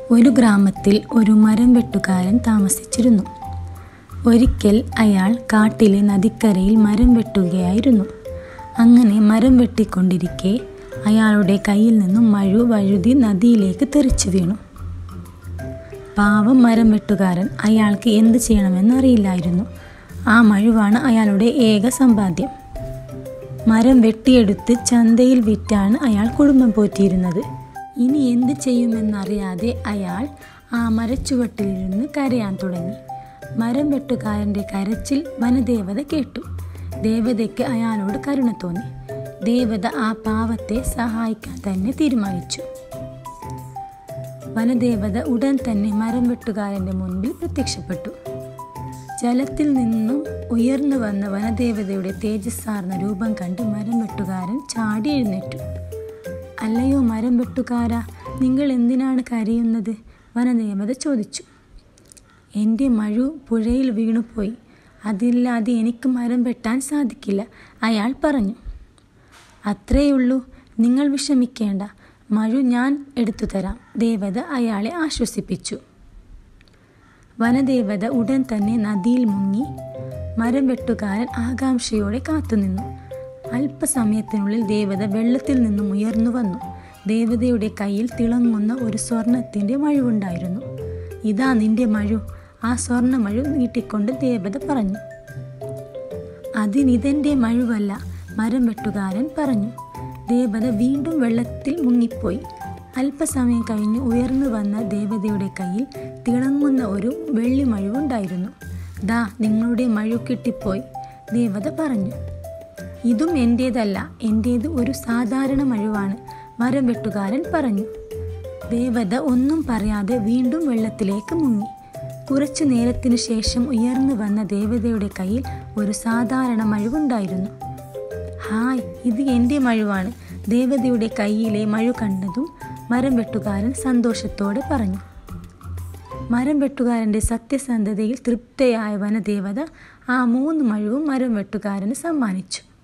ഒരു ഗ്രാമത്തിൽ ഒരു മരം വെട്ടുകാരൻ താമസിച്ചിരുന്നു ഒരിക്കൽ അയാൾ കാട്ടിലെ നദിക്കരയിൽ മരം വെട്ടുകയായിരുന്നു അങ്ങനെ മരം വെട്ടിക്കൊണ്ടിരിക്കെ അയാളുടെ കയ്യിൽ നിന്നും മഴു വഴുതി നദിയിലേക്ക് തെറിച്ചു വീണു പാവം മരം വെട്ടുകാരൻ അയാൾക്ക് എന്ത് ചെയ്യണമെന്നറിയില്ലായിരുന്നു ആ മഴുവാണ് അയാളുടെ ഏക സമ്പാദ്യം മരം വെട്ടിയെടുത്ത് ചന്തയിൽ വിറ്റാണ് അയാൾ കുടുംബം പോറ്റിയിരുന്നത് ഇനി എന്ത് ചെയ്യുമെന്നറിയാതെ അയാൾ ആ മരച്ചുവട്ടിലിരുന്ന് കരയാൻ തുടങ്ങി മരം വെട്ടുകാരൻ്റെ കരച്ചിൽ വനദേവത കേട്ടു ദേവതയ്ക്ക് അയാളോട് കരുണ തോന്നി ദേവത ആ പാവത്തെ സഹായിക്കാൻ തന്നെ തീരുമാനിച്ചു വനദേവത ഉടൻ തന്നെ മരം വെട്ടുകാരൻ്റെ മുൻപിൽ പ്രത്യക്ഷപ്പെട്ടു ജലത്തിൽ നിന്നും ഉയർന്നു വന്ന വനദേവതയുടെ തേജസ്സാർന്ന രൂപം കണ്ട് മരം വെട്ടുകാരൻ ചാടി എഴുന്നേറ്റു അല്ലയോ മരം വെട്ടുകാരാ നിങ്ങൾ എന്തിനാണ് കരയുന്നത് വനദേവത ചോദിച്ചു എൻ്റെ മഴു പുഴയിൽ വീണുപോയി അതില്ലാതെ എനിക്ക് മരം വെട്ടാൻ സാധിക്കില്ല അയാൾ പറഞ്ഞു അത്രയുള്ളൂ നിങ്ങൾ വിഷമിക്കേണ്ട മഴു ഞാൻ എടുത്തു തരാം ദേവത അയാളെ ആശ്വസിപ്പിച്ചു വനദേവത ഉടൻ തന്നെ നദിയിൽ മുങ്ങി മരം വെട്ടുകാരൻ ആകാംക്ഷയോടെ കാത്തുനിന്നു അല്പസമയത്തിനുള്ളിൽ ദേവത വെള്ളത്തിൽ നിന്നും ഉയർന്നു വന്നു ദേവതയുടെ കയ്യിൽ തിളങ്ങുന്ന ഒരു സ്വർണത്തിൻ്റെ മഴുവുണ്ടായിരുന്നു ഇതാ നിന്റെ മഴു ആ സ്വർണ്ണ മഴു നീട്ടിക്കൊണ്ട് ദേവത പറഞ്ഞു അതിനിതെൻ്റെ മഴുവല്ല മരം വെട്ടുകാരൻ പറഞ്ഞു ദേവത വീണ്ടും വെള്ളത്തിൽ മുങ്ങിപ്പോയി അല്പസമയം കഴിഞ്ഞ് ഉയർന്നു വന്ന ദേവതയുടെ കയ്യിൽ തിളങ്ങുന്ന ഒരു വെള്ളി മഴുവുണ്ടായിരുന്നു ദാ നിങ്ങളുടെ മഴു കിട്ടിപ്പോയി ദേവത പറഞ്ഞു ഇതും എൻ്റേതല്ല എൻ്റേത് ഒരു സാധാരണ മഴുവാണ് മരം വെട്ടുകാരൻ പറഞ്ഞു ദേവത ഒന്നും പറയാതെ വീണ്ടും വെള്ളത്തിലേക്ക് മുങ്ങി കുറച്ചു നേരത്തിനു ശേഷം ഉയർന്നു വന്ന ദേവതയുടെ കയ്യിൽ ഒരു സാധാരണ മഴുവുണ്ടായിരുന്നു ഹായ് ഇത് എൻ്റെ മഴുവാണ് ദേവതയുടെ കയ്യിലെ മഴു കണ്ടതും മരം വെട്ടുകാരൻ സന്തോഷത്തോടെ പറഞ്ഞു മരം വെട്ടുകാരൻ്റെ സത്യസന്ധതയിൽ തൃപ്തയായ വനദേവത ആ മൂന്ന് മഴുവും മരം വെട്ടുകാരന് സമ്മാനിച്ചു